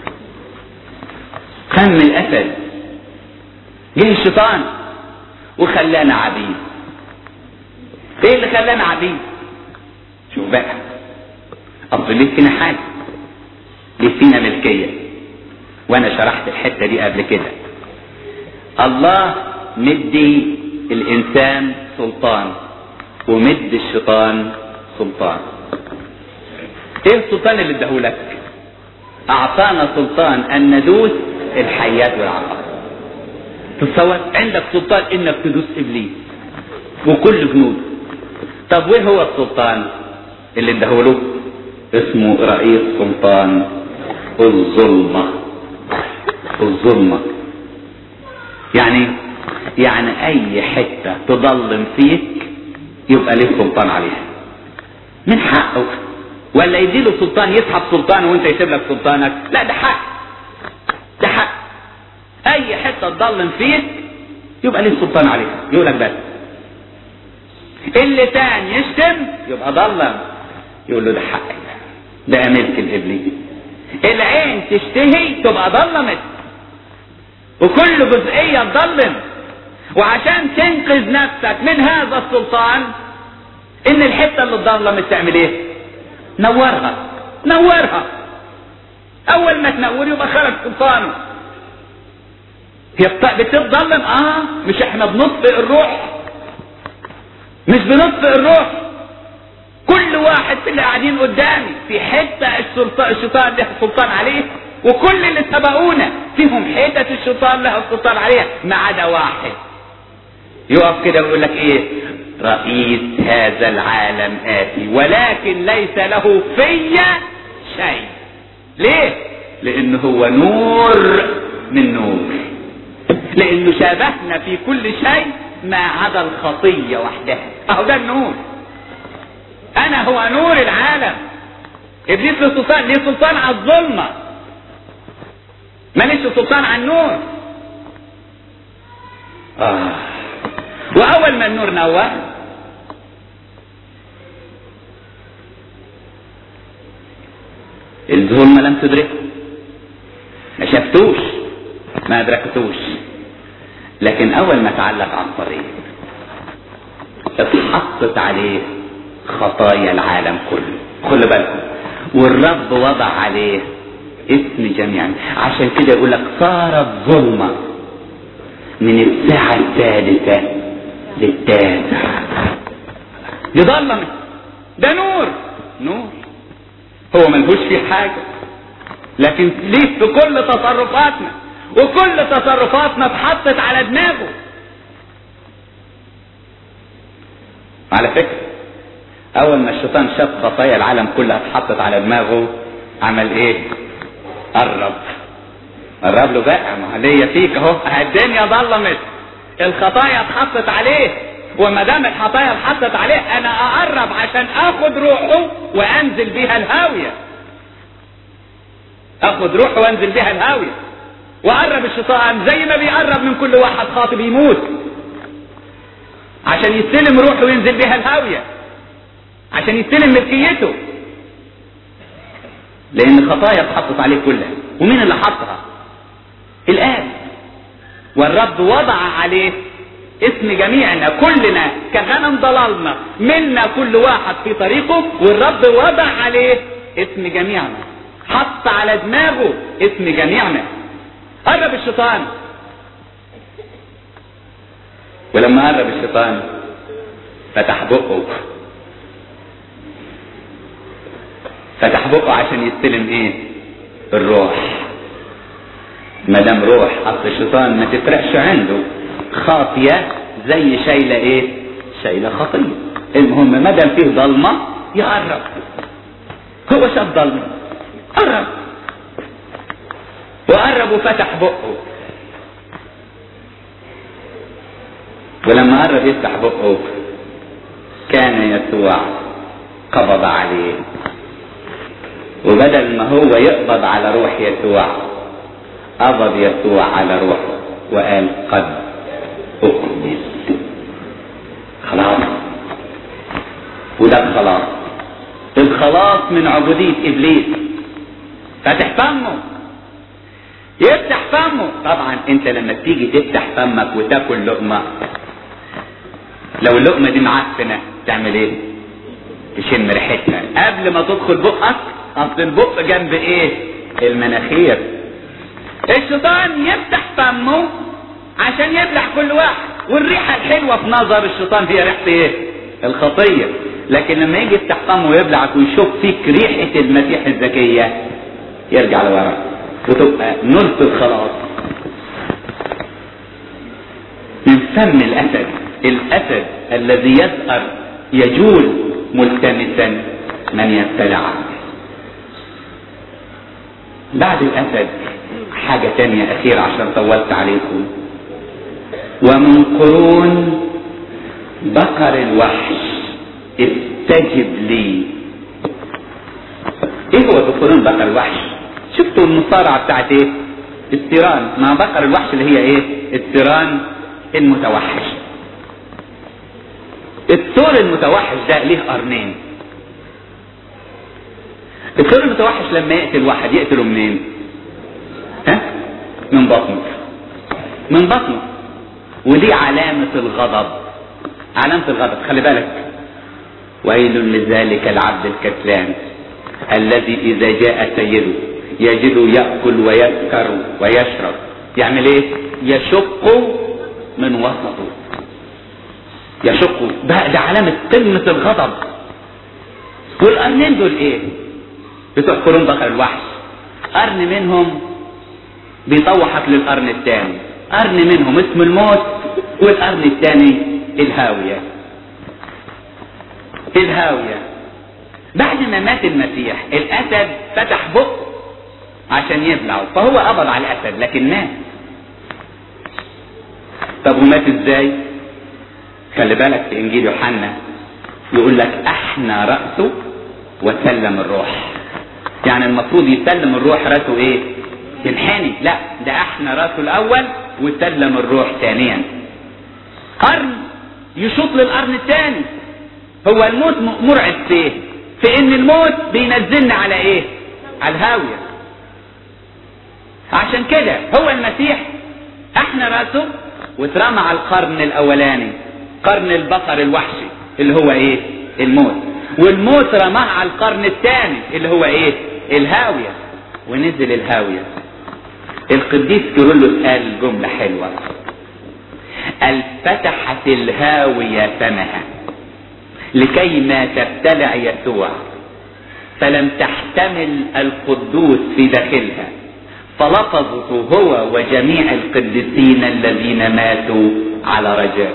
فم الأسد جه الشيطان وخلانا عبيد ايه اللي خلانا عبيد شوف بقى اصل ليه فينا حاجه ليه فينا ملكيه وانا شرحت الحته دي قبل كده الله مدي الانسان سلطان ومد الشيطان سلطان ايه السلطان اللي اداهولك اعطانا سلطان ان ندوس الحيات والعقارب تصور عندك سلطان انك تدوس ابليس وكل جنوده طب وايه هو السلطان اللي اداهوله اسمه رئيس سلطان الظلمة الظلمة يعني يعني اي حتة تضلم فيك يبقى ليه سلطان عليها من حقه ولا يديله سلطان يسحب سلطانه وانت يسيب لك سلطانك لا ده حق ده حق اي حته تضلم فيك يبقى ليه سلطان عليها يقول لك بس اللسان يشتم يبقى ضلم يقول له ده حقك ده ملك الابليس العين تشتهي تبقى ضلمت وكل جزئيه تضلم وعشان تنقذ نفسك من هذا السلطان ان الحتة اللي اتظلمت تعمل ايه نورها نورها اول ما تنور يبقى خرج سلطانه هي بتتظلم اه مش احنا بنطفئ الروح مش بنطفئ الروح كل واحد في اللي قاعدين قدامي في حته السلطان الشيطان له سلطان عليه وكل اللي سبقونا فيهم حتة الشيطان له السلطان عليها ما عدا واحد يقف كده ويقول لك ايه رئيس هذا العالم آتي ولكن ليس له في شيء ليه لانه هو نور من نور لانه شابهنا في كل شيء ما عدا الخطية وحدها اهو ده النور انا هو نور العالم ابليس له سلطان ليه سلطان على الظلمة ماليش سلطان على النور آه. واول ما النور نور الظلمة لم تدركه ما شفتوش ما ادركتوش لكن اول ما تعلق على الطريق اتحطت عليه خطايا العالم كله خلوا بالكم والرب وضع عليه اسم جميعا عشان كده يقول لك صارت ظلمة من الساعة الثالثة للتاسعة دي ظلمة ده نور نور هو ملهوش فيه حاجة لكن ليه في كل تصرفاتنا وكل تصرفاتنا اتحطت على دماغه على فكرة اول ما الشيطان شاف خطايا العالم كلها اتحطت على دماغه عمل ايه قرب قرب له بقى ما ليا فيك اهو الدنيا ظلمت الخطايا اتحطت عليه وما دام الخطايا اتحطت عليه انا اقرب عشان اخد روحه وانزل بيها الهاويه اخد روحه وانزل بيها الهاويه وقرب الشيطان زي ما بيقرب من كل واحد خاطب يموت عشان يستلم روحه وينزل بيها الهاويه عشان يستلم ملكيته لان الخطايا اتحطت عليه كلها ومين اللي حطها الاب والرب وضع عليه اسم جميعنا كلنا كغنم ضللنا منا كل واحد في طريقه والرب وضع عليه اسم جميعنا حط على دماغه اسم جميعنا قرب الشيطان ولما قرب الشيطان فتح بقه فتح بقه عشان يستلم ايه الروح ما دام روح اصل الشيطان ما تفرقش عنده خاطية زي شايلة ايه شايلة خطية المهم ما دام فيه ضلمة يقرب هو شاف ضلمة قرب وقرب وفتح بقه ولما قرب يفتح بقه كان يسوع قبض عليه وبدل ما هو يقبض على روح يسوع قبض يسوع على روحه وقال قد أكمل خلاص وده الخلاص الخلاص من عبودية إبليس فتح فمه يفتح فمه طبعا انت لما تيجي تفتح فمك وتاكل لقمة لو اللقمة دي معفنة تعمل ايه تشم ريحتها قبل ما تدخل بقك اصل البق جنب ايه المناخير الشيطان يفتح فمه عشان يبلع كل واحد والريحة الحلوة في نظر الشيطان هي ريحة ايه الخطية لكن لما يجي يفتح فمه ويبلعك ويشوف فيك ريحة المسيح الذكية يرجع لورا وتبقى نلت الخلاص من فم الاسد الاسد الذي يسأر يجول ملتمسا من يبتلعه بعد الاسد حاجة تانية اخيرة عشان طولت عليكم ومن قرون بقر الوحش استجب لي ايه هو بقرون بقر الوحش شفتوا المصارعة بتاعت ايه الثيران مع بقر الوحش اللي هي ايه الثيران المتوحش الثور المتوحش ده ليه قرنين الثور المتوحش لما يقتل واحد يقتله منين ها من بطنه من بطنه ودي علامة الغضب علامة الغضب خلي بالك ويل لذلك العبد الكسلان الذي إذا جاء سيده يجد يأكل ويسكر ويشرب يعمل ايه يشق من وسطه يشق ده, ده علامة قمة الغضب والقرنين دول ايه بتوع قرون بقر الوحش قرن منهم بيطوحك للقرن الثاني قرن منهم اسم الموت والقرن الثاني الهاوية الهاوية بعد ما مات المسيح الاسد فتح بقه عشان يبلعه فهو قبض على الاسد لكن مات طب ومات ازاي خلي بالك في انجيل يوحنا يقول لك احنى راسه وسلم الروح يعني المفروض يسلم الروح راسه ايه ينحني لا ده احنى راسه الاول وسلم الروح ثانيا قرن يشوط للقرن الثاني هو الموت مرعب في ايه في ان الموت بينزلنا على ايه على الهاويه عشان كده هو المسيح احنا راسه واترمى على القرن الاولاني قرن البقر الوحشي اللي هو ايه الموت والموت رماه على القرن الثاني اللي هو ايه الهاوية ونزل الهاوية القديس كيرلس قال جملة حلوة قال فتحت الهاوية فمها لكي ما تبتلع يسوع فلم تحتمل القدوس في داخلها فلفظته هو وجميع القديسين الذين ماتوا على رجاء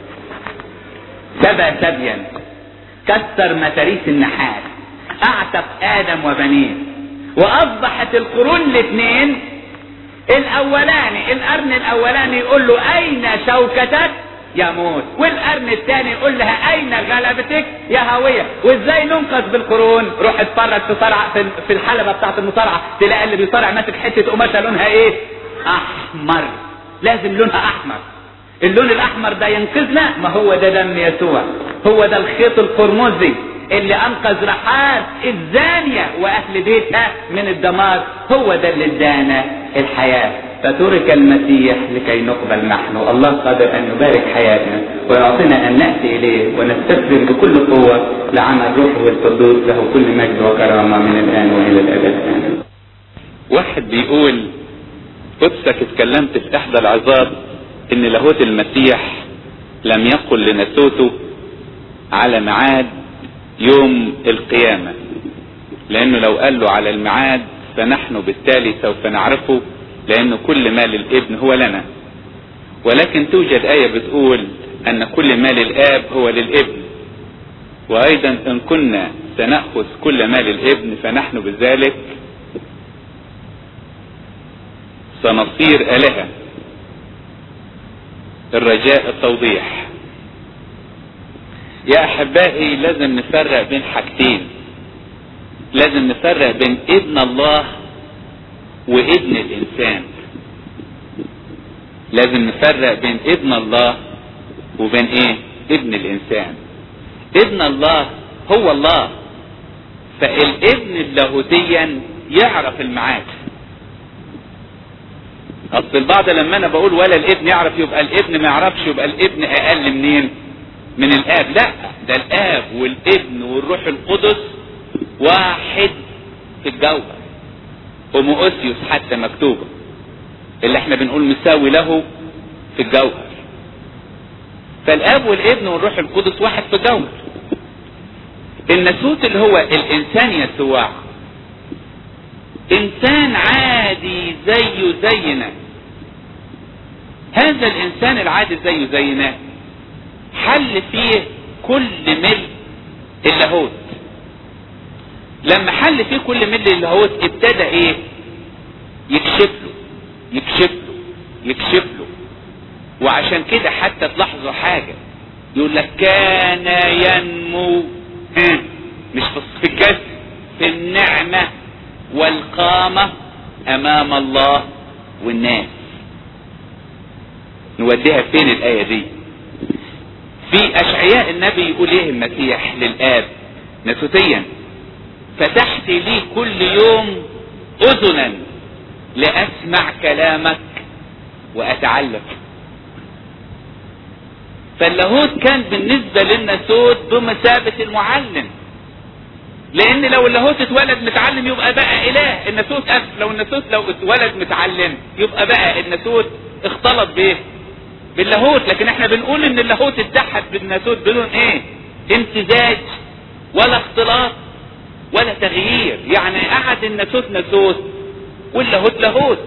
سبى سبيا كسر متاريس النحاس اعتق ادم وبنيه واصبحت القرون الاثنين الاولاني القرن الاولاني يقول له اين شوكتك يموت والقرن الثاني يقول لها اين غلبتك يا هويه وازاي ننقذ بالقرون روح اتفرج في صرع في الحلبه بتاعت المصارعه تلاقي اللي بيصارع ماسك حته قماشه لونها ايه احمر لازم لونها احمر اللون الاحمر ده ينقذنا ما هو ده دم يسوع هو ده الخيط القرمزي اللي انقذ رحاب الزانية واهل بيتها من الدمار هو ده اللي ادانا الحياة فترك المسيح لكي نقبل نحن الله قادر ان يبارك حياتنا ويعطينا ان نأتي اليه ونستسلم بكل قوة لعمل روحه القدوس له كل مجد وكرامة من الان والى الابد امين واحد بيقول قدسك اتكلمت في احدى العظات ان لاهوت المسيح لم يقل لنسوته على ميعاد يوم القيامة لانه لو قال له على الميعاد فنحن بالتالي سوف نعرفه لان كل ما للابن هو لنا ولكن توجد آية بتقول ان كل ما للاب هو للابن وايضا ان كنا سنأخذ كل ما للابن فنحن بذلك سنصير آلهة الرجاء التوضيح يا احبائي لازم نفرق بين حاجتين لازم نفرق بين ابن الله وابن الانسان لازم نفرق بين ابن الله وبين ايه ابن الانسان ابن الله هو الله فالابن اللاهوتيا يعرف الميعاد اصل البعض لما انا بقول ولا الابن يعرف يبقى الابن ما يعرفش يبقى الابن اقل منين من الاب لا ده الاب والابن والروح القدس واحد في الجوهر هوموسيوس حتى مكتوبة اللي احنا بنقول مساوي له في الجوهر فالاب والابن والروح القدس واحد في الجوهر الناسوت اللي هو الانسان يسوع انسان عادي زيه زينا هذا الانسان العادي زيه زينا حل فيه كل مل اللاهوت لما حل فيه كل مل اللاهوت ابتدى ايه يكشف له يكشف له يكشف له وعشان كده حتى تلاحظوا حاجة يقول لك كان ينمو ها مش في الجسد في النعمة والقامة امام الله والناس نوديها فين الاية دي في اشعياء النبي يقول ايه المسيح للاب نسوتيا فتحت لي كل يوم اذنا لاسمع كلامك واتعلم فاللاهوت كان بالنسبة للناسوت بمثابة المعلم لان لو اللاهوت اتولد متعلم يبقى بقى اله الناسوت أف لو الناسوت لو اتولد متعلم يبقى بقى الناسوت اختلط بايه باللاهوت لكن احنا بنقول ان اللاهوت اتحد بالناسوت بدون ايه امتزاج ولا اختلاط ولا تغيير يعني قعد الناسوت ناسوت واللاهوت لاهوت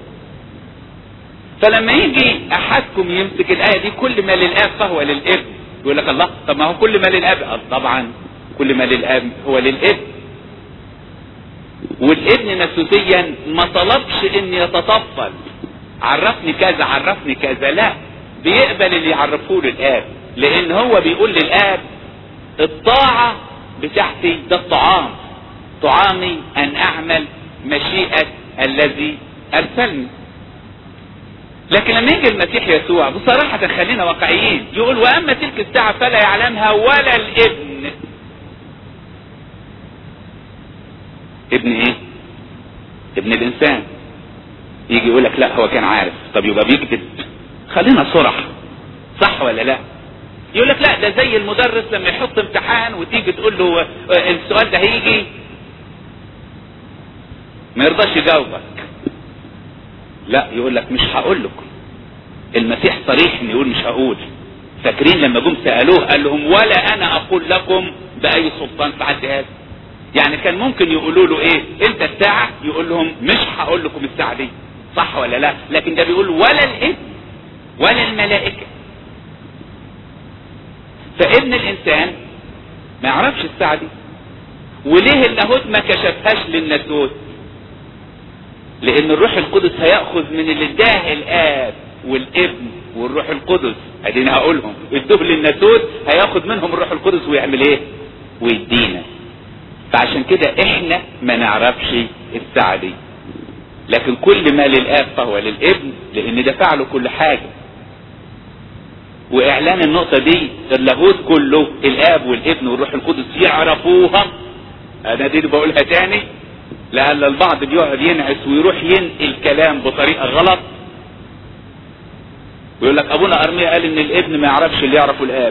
فلما يجي احدكم يمسك الايه دي كل ما للاب فهو للابن يقول لك الله طب ما هو كل ما للاب طبعا كل ما للاب هو للابن والابن نفسيا ما طلبش ان يتطفل عرفني كذا عرفني كذا لا بيقبل اللي يعرفوه للاب لان هو بيقول للاب الطاعة بتاعتي ده الطعام طعامي ان اعمل مشيئة الذي ارسلني لكن لما يجي المسيح يسوع بصراحة خلينا واقعيين يقول واما تلك الساعة فلا يعلمها ولا الابن ابن ايه ابن الانسان يجي يقول لك لا هو كان عارف طب يبقى بيكذب خلينا صرح صح ولا لا يقول لك لا ده زي المدرس لما يحط امتحان وتيجي تقول له السؤال ده هيجي ما يرضاش يجاوبك لا يقول لك مش هقول لكم المسيح صريح ان يقول مش هقول فاكرين لما جم سالوه قال لهم ولا انا اقول لكم باي سلطان فعلت هذا يعني كان ممكن يقولوا له ايه انت الساعه يقول لهم مش هقول لكم الساعه دي صح ولا لا لكن ده بيقول ولا الابن ولا الملائكه فابن الانسان ما يعرفش الساعه دي وليه اللاهوت ما كشفهاش للناسوت لان الروح القدس هياخذ من اللي اداه الاب والابن والروح القدس ادينا هقولهم ادوه للناسوت هياخد منهم الروح القدس ويعمل ايه ويدينا فعشان كده احنا ما نعرفش الساعة دي لكن كل ما للاب فهو للابن لان ده فعله كل حاجة واعلان النقطة دي اللاهوت كله الاب والابن والروح القدس يعرفوها انا دي بقولها تاني لان البعض بيقعد ينعس ويروح ينقل كلام بطريقة غلط ويقول لك ابونا ارميا قال ان الابن ما يعرفش اللي يعرفه الاب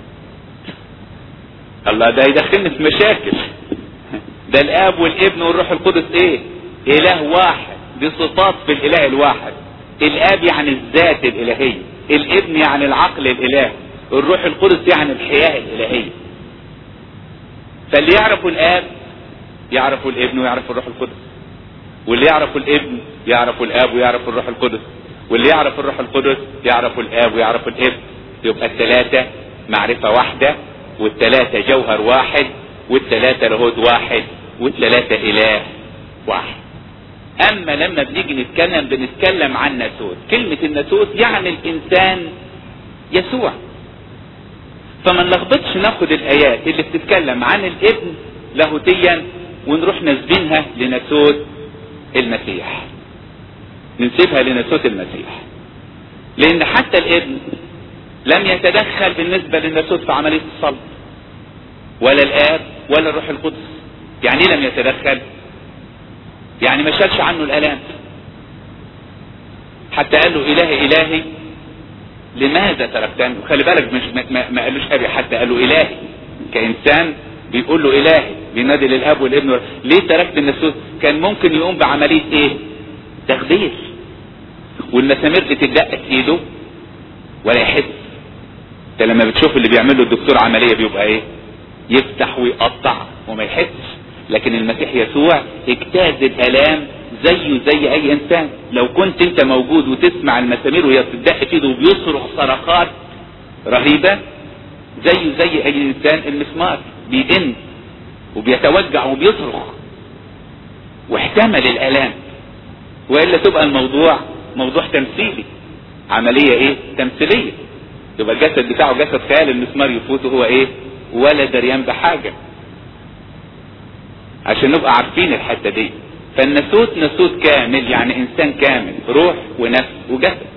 الله ده يدخلني في مشاكل ده الاب والابن والروح القدس ايه اله واحد دي صفات في الاله الواحد الاب يعني الذات الالهية الابن يعني العقل الالهي الروح القدس يعني الحياة الالهية فاللي يعرف الاب يعرف الابن ويعرف الروح القدس واللي يعرف الابن يعرف الاب ويعرف الروح القدس واللي يعرف الروح القدس يعرف الاب ويعرف الابن يبقى الثلاثة معرفة واحدة والثلاثة جوهر واحد والثلاثة لاهوت واحد والثلاثة اله واحد اما لما بنيجي نتكلم بنتكلم عن ناسوت كلمة الناسوت يعني الانسان يسوع فما نلخبطش ناخد الايات اللي بتتكلم عن الابن لاهوتيا ونروح نسبينها لناسوت المسيح ننسبها لناسوت المسيح لان حتى الابن لم يتدخل بالنسبة للناسوت في عملية الصلب ولا الاب ولا الروح القدس يعني ايه لم يتدخل يعني ما شالش عنه الالام حتى قال له الهي الهي لماذا تركتني وخلي بالك مش ما, ما قالوش ابي حتى قال له الهي كانسان بيقول له الهي بينادي للاب والابن ليه تركت الناسوت كان ممكن يقوم بعمليه ايه تخدير والمسامير بتدق في ايده ولا يحس انت لما بتشوف اللي بيعمل له الدكتور عمليه بيبقى ايه يفتح ويقطع وما يحسش لكن المسيح يسوع اجتاز الالام زيه زي اي انسان لو كنت انت موجود وتسمع المسامير وهي بتدق في ايده وبيصرخ صرخات رهيبه زيه زي اي انسان المسمار بيئن وبيتوجع وبيصرخ واحتمل الالام والا تبقى الموضوع موضوع تمثيلي عمليه ايه تمثيليه يبقى الجسد بتاعه جسد خيال المسمار يفوته هو ايه ولا دريان بحاجه عشان نبقى عارفين الحته دي فالناسوت ناسوت كامل يعني انسان كامل روح ونفس وجسد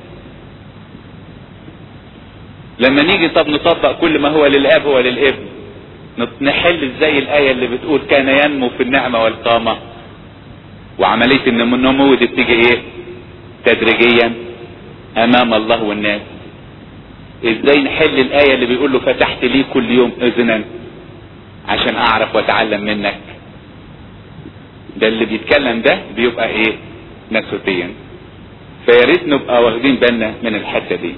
لما نيجي طب نطبق كل ما هو للاب هو للابن نحل ازاي الايه اللي بتقول كان ينمو في النعمه والقامه وعمليه النمو دي بتيجي ايه تدريجيا امام الله والناس ازاي نحل الآية اللي بيقول له فتحت لي كل يوم اذنا عشان اعرف واتعلم منك ده اللي بيتكلم ده بيبقى ايه نسوتيا فيا ريت نبقى واخدين بالنا من الحته دي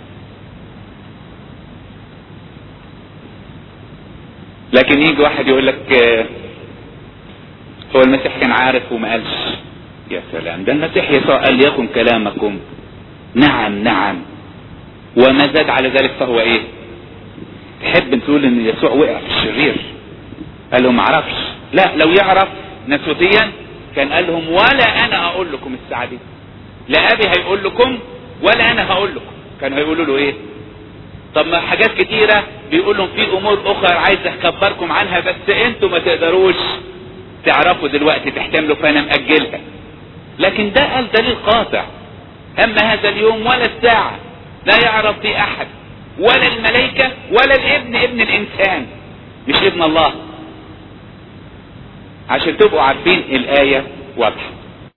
لكن يجي واحد يقول لك آه، هو المسيح كان عارف وما قالش يا سلام ده المسيح يسوع قال ليكن كلامكم نعم نعم وما زاد على ذلك فهو ايه تحب تقول ان يسوع وقع في الشرير قال له ما اعرفش لا لو يعرف نسوتيا كان قال لهم ولا انا اقول لكم الساعه دي لا ابي هيقول لكم ولا انا هقول لكم كانوا هيقولوا له ايه طب ما حاجات كتيره بيقول لهم في امور اخرى عايز اخبركم عنها بس انتوا ما تقدروش تعرفوا دلوقتي تحتملوا فانا ماجلها لكن ده قال دليل قاطع اما هذا اليوم ولا الساعه لا يعرف في احد ولا الملائكه ولا الابن ابن الانسان مش ابن الله عشان تبقوا عارفين الايه واضحه